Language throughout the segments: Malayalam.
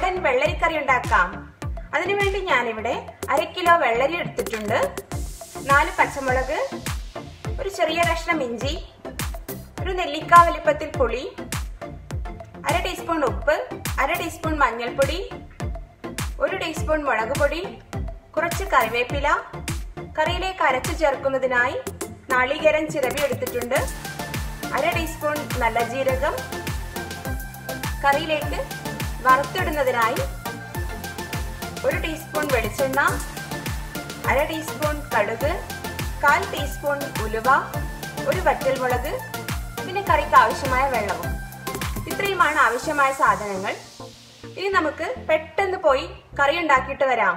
നാടൻ വെള്ളരിക്കറി ഉണ്ടാക്കാം അതിനുവേണ്ടി ഞാനിവിടെ അര കിലോ വെള്ളരി എടുത്തിട്ടുണ്ട് നാല് പച്ചമുളക് ഒരു ചെറിയ കഷ്ണം ഇഞ്ചി ഒരു നെല്ലിക്ക വലിപ്പത്തിൽ പുളി അര ടീസ്പൂൺ ഉപ്പ് അര ടീസ്പൂൺ മഞ്ഞൾപ്പൊടി ഒരു ടീസ്പൂൺ മുളക് പൊടി കുറച്ച് കറിവേപ്പില കറിയിലേക്ക് അരച്ചു ചേർക്കുന്നതിനായി നാളികേരം ചിരവി എടുത്തിട്ടുണ്ട് അര ടീസ്പൂൺ നല്ല ജീരകം കറിയിലേക്ക് വറുത്തിടുന്നതിനായി ഒരു ടീസ്പൂൺ വെളിച്ചെണ്ണ അര ടീസ്പൂൺ കടുക് കാൽ ടീസ്പൂൺ ഉലുവ ഒരു വറ്റൽമുളക് പിന്നെ കറിക്ക് ആവശ്യമായ വെള്ളവും ഇത്രയുമാണ് ആവശ്യമായ സാധനങ്ങൾ ഇനി നമുക്ക് പെട്ടെന്ന് പോയി കറി ഉണ്ടാക്കിയിട്ട് വരാം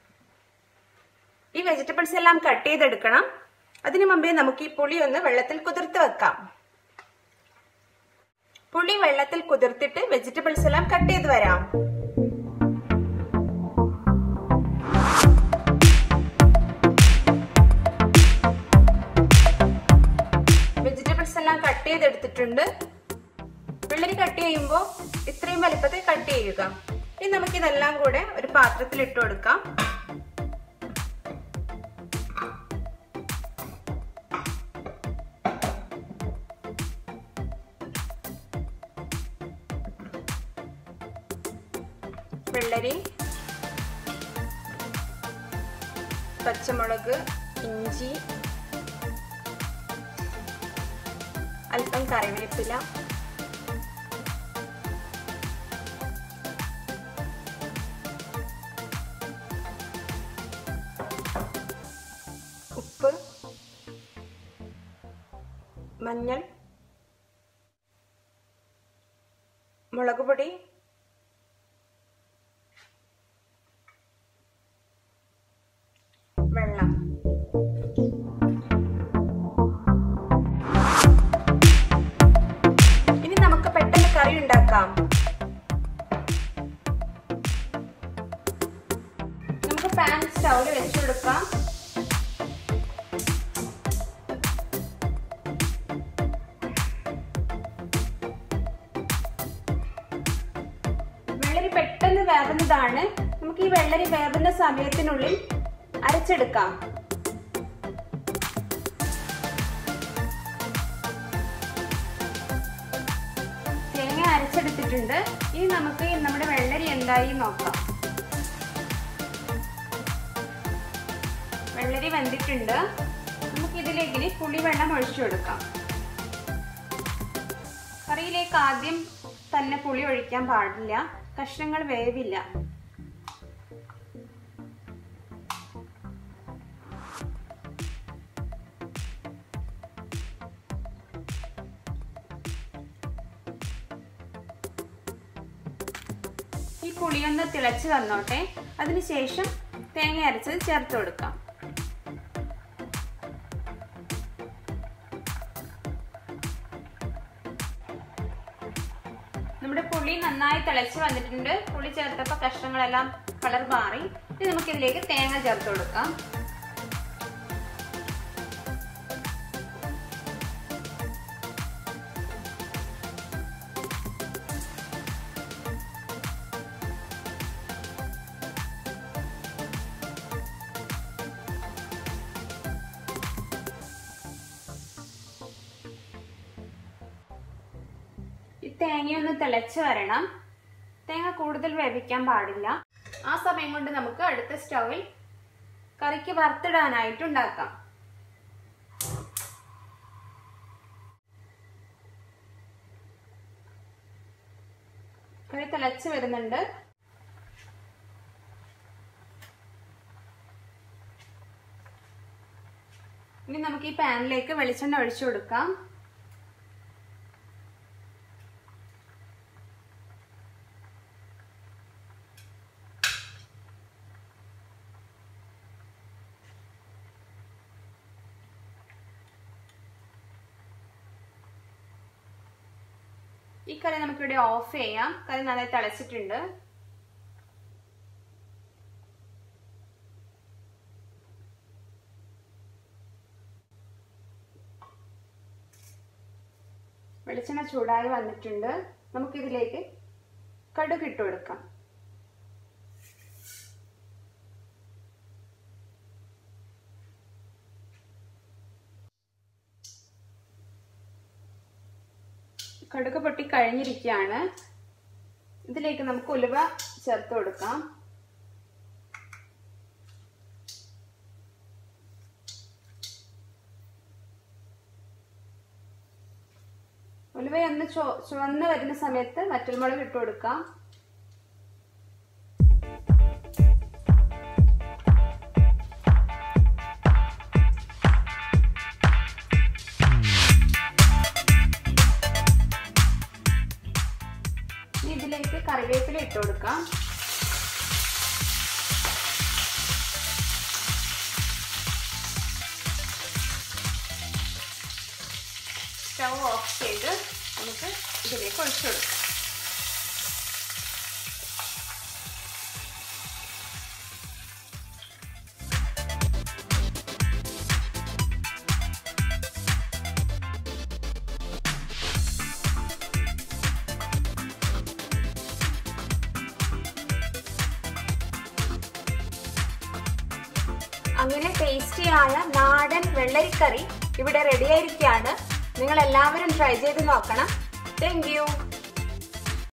ഈ വെജിറ്റബിൾസ് എല്ലാം കട്ട് ചെയ്തെടുക്കണം അതിനു മുമ്പേ നമുക്ക് ഈ പുളി ഒന്ന് വെള്ളത്തിൽ കുതിർത്ത് വെക്കാം പുളി വെള്ളത്തിൽ കുതിർത്തിട്ട് വെജിറ്റബിൾസ് എല്ലാം കട്ട് ചെയ്ത് വരാം വെജിറ്റബിൾസ് എല്ലാം കട്ട് ചെയ്തെടുത്തിട്ടുണ്ട് വെള്ളരി കട്ട് ചെയ്യുമ്പോൾ ഇത്രയും വലിപ്പത്തിൽ കട്ട് ചെയ്യുക ഇനി നമുക്ക് ഇതെല്ലാം കൂടെ ഒരു പാത്രത്തിൽ ഇട്ട് കൊടുക്കാം വെള്ളരി പച്ചമുളക് ഇഞ്ചി അല്പം കറിവേപ്പില ഉപ്പ് മഞ്ഞൾ മുളക് പൊടി വെള്ളം ഇനി നമുക്ക് പെട്ടെന്ന് കറി ഉണ്ടാക്കാം നമുക്ക് പാൻ സ്റ്റൗവിൽ വെച്ചു കൊടുക്കാം വെള്ളരി പെട്ടെന്ന് വേവുന്നതാണ് നമുക്ക് ഈ വെള്ളരി വേവുന്ന സമയത്തിനുള്ളിൽ അരച്ചെടുക്കാം തേങ്ങ അരച്ചെടുത്തിട്ടുണ്ട് ഇനി നമുക്ക് നമ്മുടെ വെള്ളരി എന്തായി നോക്കാം വെള്ളരി വെന്തിട്ടുണ്ട് നമുക്ക് ഇതിലേക്ക് ഇനി പുളിവെള്ളം ഒഴിച്ചു കൊടുക്കാം കറിയിലേക്ക് ആദ്യം തന്നെ പുളി ഒഴിക്കാൻ പാടില്ല കഷ്ണങ്ങൾ വേവില്ല ഈ പുളിയൊന്ന് തിളച്ച് വന്നോട്ടെ അതിനുശേഷം തേങ്ങ അരച്ചത് ചേർത്ത് കൊടുക്കാം നമ്മുടെ പുളി നന്നായി തിളച്ച് വന്നിട്ടുണ്ട് പുളി ചേർത്തപ്പോൾ കഷ്ണങ്ങളെല്ലാം കളർ മാറി ഇനി നമുക്ക് ഇതിലേക്ക് തേങ്ങ ചേർത്ത് കൊടുക്കാം ഈ തേങ്ങയൊന്ന് തിളച്ച് വരണം തേങ്ങ കൂടുതൽ വേവിക്കാൻ പാടില്ല ആ സമയം കൊണ്ട് നമുക്ക് അടുത്ത സ്റ്റൗവിൽ കറിക്ക് വറുത്തിടാനായിട്ട് ഉണ്ടാക്കാം കറി തിളച്ച് വരുന്നുണ്ട് ഇനി നമുക്ക് ഈ പാനിലേക്ക് വെളിച്ചെണ്ണ ഒഴിച്ചു കൊടുക്കാം ഈ കറി നമുക്കിവിടെ ഓഫ് ചെയ്യാം കറി നന്നായി തിളച്ചിട്ടുണ്ട് വെളിച്ചെണ്ണ ചൂടായി വന്നിട്ടുണ്ട് നമുക്കിതിലേക്ക് കടുക് ഇട്ട് കൊടുക്കാം കടുക് പൊട്ടി കഴിഞ്ഞിരിക്കുകയാണ് ഇതിലേക്ക് നമുക്ക് ഉലുവ ചേർത്ത് കൊടുക്കാം ഉലുവ ഒന്ന് ചോ ചുവന്ന് വരുന്ന സമയത്ത് വറ്റൽമുളക് ഇട്ട് കൊടുക്കാം ഇനി ഇതിലേക്ക് കറിവേപ്പില ഇട്ട് കൊടുക്കാം സ്റ്റൗ ഓഫ് ചെയ്ത് നമുക്ക് ഇതിലേക്ക് ഒഴിച്ചു കൊടുക്കാം അങ്ങനെ ടേസ്റ്റിയായ നാടൻ വെള്ളരിക്കറി ഇവിടെ റെഡി ആയിരിക്കുകയാണ് നിങ്ങൾ എല്ലാവരും ട്രൈ ചെയ്ത് നോക്കണം താങ്ക്